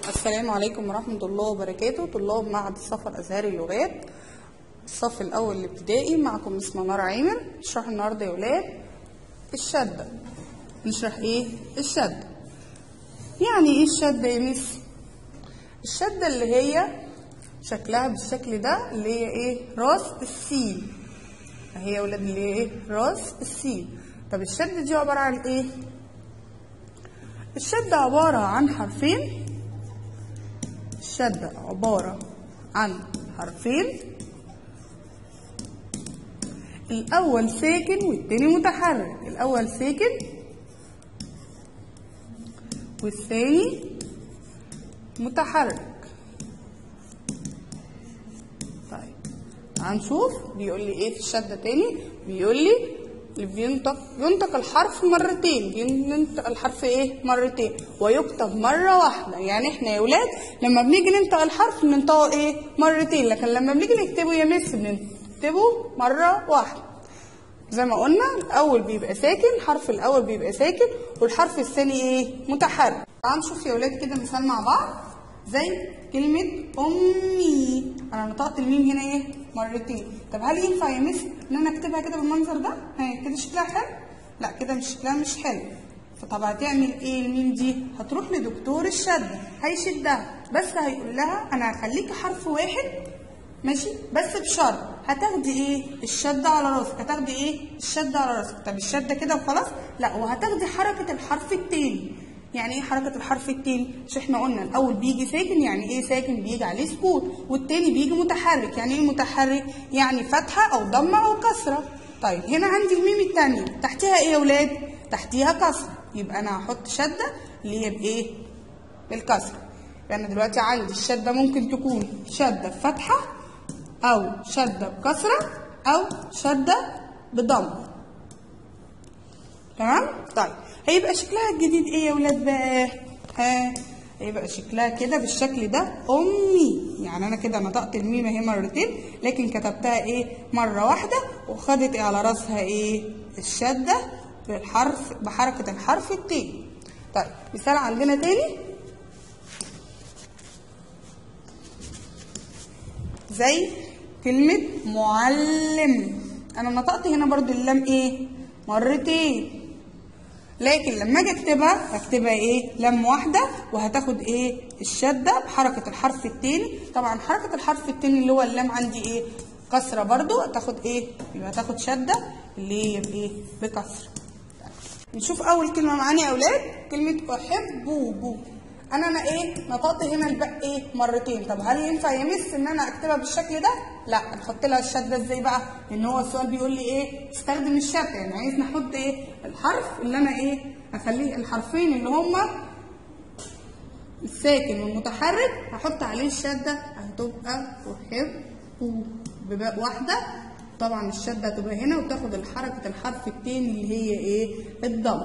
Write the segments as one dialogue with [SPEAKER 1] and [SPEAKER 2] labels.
[SPEAKER 1] السلام عليكم ورحمة الله وبركاته طلاب معهد الصف الأزهري للغات الصف الأول الابتدائي معكم مس منار عامر نشرح النهاردة يا ولاد الشدة نشرح إيه الشدة يعني إيه الشدة يا مس الشدة اللي هي شكلها بالشكل ده اللي هي إيه راس السين أهي يا ولاد اللي هي إيه راس السين طب الشدة دي عبارة عن إيه الشدة عبارة عن حرفين الشدة عبارة عن حرفين الأول ساكن والتاني متحرك الأول ساكن والثاني متحرك طيب هنشوف بيقول لي ايه في الشدة تاني بيقول لي اللي بينطق ينطق الحرف مرتين بينطق الحرف ايه مرتين ويكتب مره واحده يعني احنا يا ولاد لما بنيجي ننطق الحرف بننطقه ايه مرتين لكن لما بنيجي نكتبه يا مس بنكتبه مره واحده زي ما قلنا الاول بيبقى ساكن الحرف الاول بيبقى ساكن والحرف الثاني ايه متحرك تعالوا نشوف يا ولاد كده مثال مع بعض زي كلمة أمي أنا نطقت الميم هنا إيه؟ مرتين طب هل ينفع يا مس إن أنا أكتبها كده بالمنظر ده؟ ها كده شكلها حلو؟ لا كده مش شكلها مش حلو فطب هتعمل إيه الميم دي؟ هتروح لدكتور الشدة هيشدها بس هيقول لها أنا هخليكي حرف واحد ماشي بس بشرط هتاخدي ايه الشده على راسك هتاخدي ايه الشده على راسك طب الشده كده وخلاص لا وهتاخدي حركه الحرف التاني يعني ايه حركه الحرف التاني مش احنا قلنا الاول بيجي ساكن يعني ايه ساكن بيجي عليه سكون والتاني بيجي متحرك يعني ايه متحرك يعني فتحه او ضمه او كسره طيب هنا عندي الميم التانية تحتها ايه يا ولاد تحتيها كسره يبقى انا هحط شده اللي هي بايه بالكسره يعني دلوقتي عندي الشده ممكن تكون شده بفتحه أو شدة بكسرة أو شدة بضم تمام؟ طيب هيبقى شكلها الجديد إيه يا ولاد بقى؟ ها هيبقى شكلها كده بالشكل ده أمي يعني أنا كده نطقت الميم أهي مرتين لكن كتبتها إيه؟ مرة واحدة وخدت إيه على راسها إيه؟ الشدة بالحرف بحركة الحرف التاني طيب مثال عندنا تاني زي كلمة معلم أنا نطقت هنا برضو اللام إيه؟ مرتين لكن لما أجي أكتبها هكتبها إيه؟ لام واحدة وهتاخد إيه؟ الشدة بحركة الحرف التاني طبعا حركة الحرف التاني اللي هو اللام عندي إيه؟ كسرة برضو هتاخد إيه؟ يبقى هتاخد شدة اللي هي بإيه؟ بكسرة نشوف أول كلمة معانا يا أولاد كلمة أحبه انا انا ايه نطقت هنا الباء ايه مرتين طب هل ينفع يمس ان انا اكتبها بالشكل ده لا نحط لها الشده ازاي بقى لان هو السؤال بيقول لي ايه استخدم الشده يعني عايز نحط ايه الحرف اللي انا ايه اخليه الحرفين اللي هما الساكن والمتحرك هحط عليه الشده هتبقى احب بباء واحده طبعا الشده هتبقى هنا وتاخد الحركه الحرف التاني اللي هي ايه الضم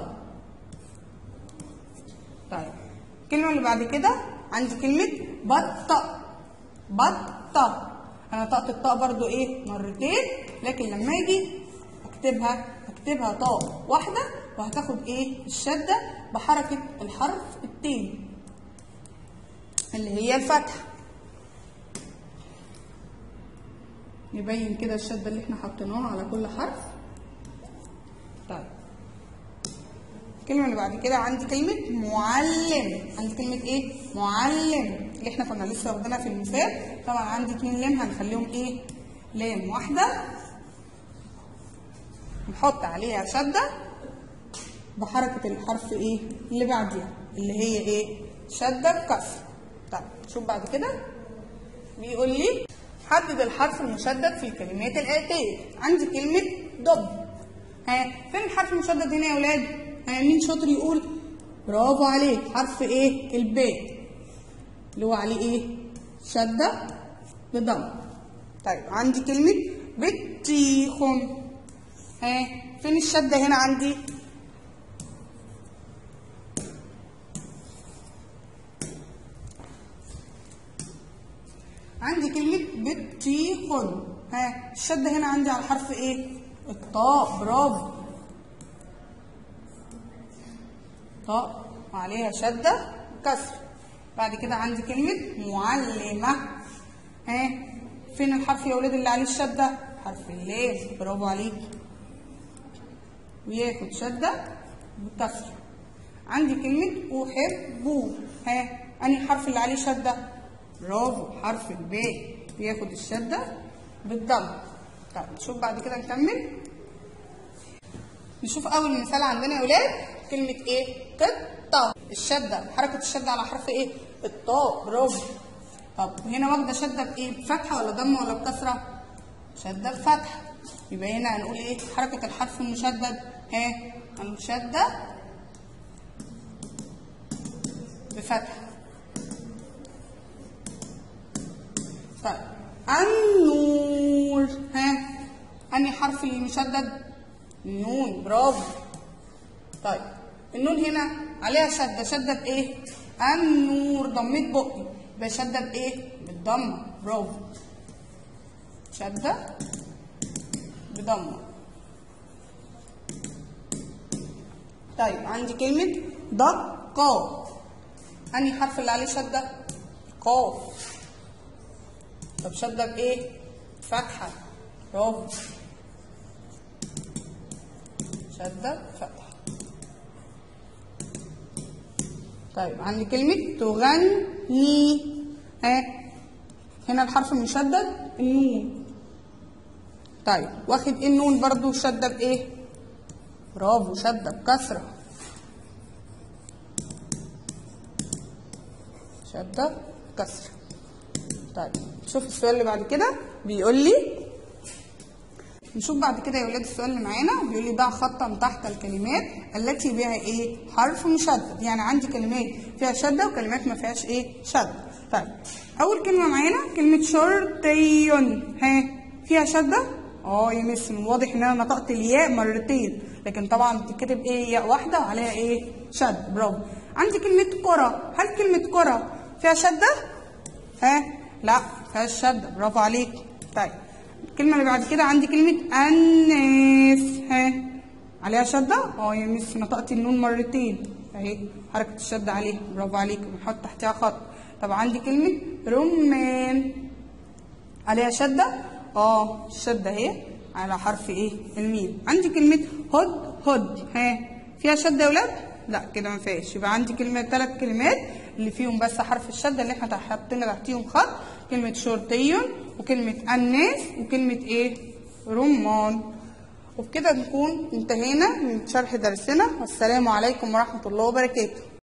[SPEAKER 1] طيب الكلمة اللي بعد كده عندي كلمة بطة بطة أنا طقت الطاء برضو إيه مرتين لكن لما أجي أكتبها أكتبها طاء واحدة وهتاخد إيه الشدة بحركة الحرف التاني اللي هي الفتحة نبين كده الشدة اللي احنا حطيناها على كل حرف طيب الكلمة اللي بعد كده عندي كلمة معلم عندي كلمة ايه؟ معلم اللي احنا كنا لسه واخدينها في المثال طبعا عندي اتنين لام هنخليهم ايه؟ لام واحدة نحط عليها شدة بحركة الحرف ايه؟ اللي بعديها اللي هي ايه؟ شدة بكسر طيب شوف بعد كده بيقول لي حدد الحرف المشدد في الكلمات الآتية عندي كلمة ضب ها فين الحرف المشدد هنا يا ولاد؟ مين شاطر يقول برافو عليك حرف ايه الباء اللي هو عليه ايه شدة بضم طيب عندي كلمة بطيخ ها فين الشدة هنا عندي عندي كلمة بطيخ ها الشدة هنا عندي على حرف ايه الطاء برافو طاء وعليها شدة كسر بعد كده عندي كلمة معلمة ها فين الحرف يا ولاد اللي عليه الشدة حرف اللام برافو عليك وياخد شدة بالكسر عندي كلمة أحب ها أنهي الحرف اللي عليه شدة برافو حرف الباء بياخد الشدة بالضم طيب نشوف بعد كده نكمل نشوف أول مثال عندنا يا ولاد كلمة إيه قطة الشدة حركة الشدة على حرف إيه الطاء برافو طب هنا واخدة شدة بإيه بفتحة ولا ضمة ولا بكسرة شدة بفتحة يبقى هنا هنقول إيه حركة الحرف المشدد ها المشدة بفتحة طيب النور ها أنهي حرف المشدد النون برافو طيب النون هنا عليها شدة شدة بإيه النور ضميت بقي يبقى شدة بإيه بالضمة برافو شدة بضمة طيب عندي كلمة دقة أنهي حرف اللي عليه شدة قاف طب شدة بإيه فتحة برافو شدة فتحة طيب عندي كلمة تغني ها هنا الحرف المشدد النون طيب واخد ايه النون برضو شدة بايه برافو شدة بكسرة شدة بكسرة طيب شوف السؤال اللي بعد كده بيقول لي نشوف بعد كده يا ولاد السؤال اللي معانا بيقول لي ضع خطا تحت الكلمات التي بها ايه حرف مشدد يعني عندي كلمات فيها شده وكلمات ما فيهاش ايه شده طيب اول كلمه معانا كلمه شرطي ها فيها شده اه يا مس من واضح ان انا نطقت الياء مرتين لكن طبعا بتتكتب ايه ياء واحده وعليها ايه شد برافو عندي كلمه كره هل كلمه كره فيها شده ها لا فيهاش شده برافو عليك طيب الكلمة اللي بعد كده عندي كلمة الناس ها عليها شدة؟ اه يا مس نطقت النون مرتين اهي حركة الشدة عليها برافو عليك بنحط تحتها خط طب عندي كلمة رمان عليها شدة؟ اه الشدة اهي على حرف ايه؟ الميم عندي كلمة هد هد ها فيها شدة يا ولاد؟ لا كده ما فيهاش يبقى عندي كلمة ثلاث كلمات اللي فيهم بس حرف الشدة اللي احنا حطينا تحتيهم خط كلمة شرطي وكلمة الناس وكلمة ايه رمان وبكده نكون انتهينا من شرح درسنا والسلام عليكم ورحمة الله وبركاته